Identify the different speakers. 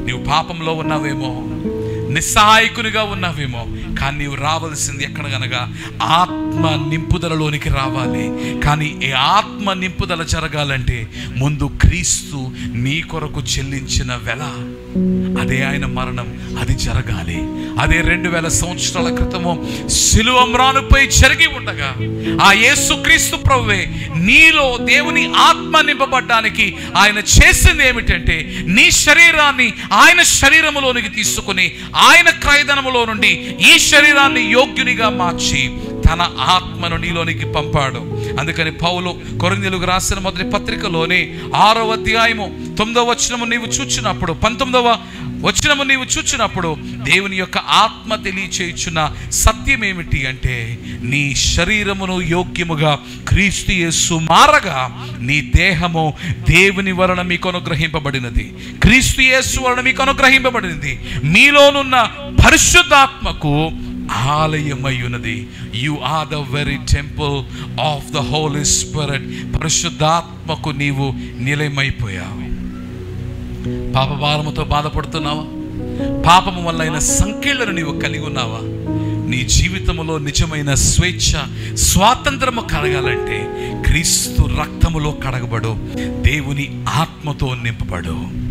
Speaker 1: నీవు పాపంలో ఉన్నావేమో నిస్సహాయకునిగా ఉన్నావేమో కానీ నీవు రావాల్సింది ఎక్కడ గనగా ఆత్మ నింపుదలలోనికి రావాలి కానీ ఈ ఆత్మ నింపుదల జరగాలంటే ముందు క్రీస్తు నీ కొరకు చెల్లించిన వెల అదే ఆయన మరణం అది జరగాలి అదే రెండు వేల సంవత్సరాల క్రితము సిలువమ్రానుపై జరిగి ఉండగా ఆ యేసుక్రీస్తు ప్రభువే నీలో దేవుని ఆత్మ నింపబడ్డానికి ఆయన చేసింది ఏమిటంటే నీ శరీరాన్ని ఆయన శరీరములోనికి తీసుకుని ఆయన క్రయధనములో నుండి ఈ శరీరాన్ని యోగ్యునిగా మార్చి తన ఆత్మను నీలోనికి పంపాడు అందుకని పౌలు కొరిందెలుగు రాసిన మొదటి పత్రికలోనే ఆరో అధ్యాయము తొమ్మిదవ వచనము నీవు చూచినప్పుడు పంతొమ్మిదవ వచనము నీవు చూచినప్పుడు దేవుని యొక్క ఆత్మ తెలియచేయుచున్న సత్యం ఏమిటి అంటే నీ శరీరమును యోగ్యముగా క్రీస్తు యేసు మారగా నీ దేహము దేవుని వలన మీకు అనుగ్రహింపబడినది క్రీస్తు యేసు వలన మీకు అనుగ్రహింపబడినది మీలోనున్న పరిశుద్ధాత్మకు ఆలయమై ఉన్నది you are the very temple of the holy spirit పరిశుద్ధాత్మకు నీవు నిలయమైపోయావు పాప భారముతో బాధపడుతున్నావా పాపము వల్ల అయిన సంకీళ్లను నీవు కలిగి ఉన్నావా నీ జీవితంలో నిజమైన స్వేచ్ఛ స్వాతంత్రము కలగాలంటే క్రీస్తు రక్తములో కడగబడు దేవుని ఆత్మతో నింపబడు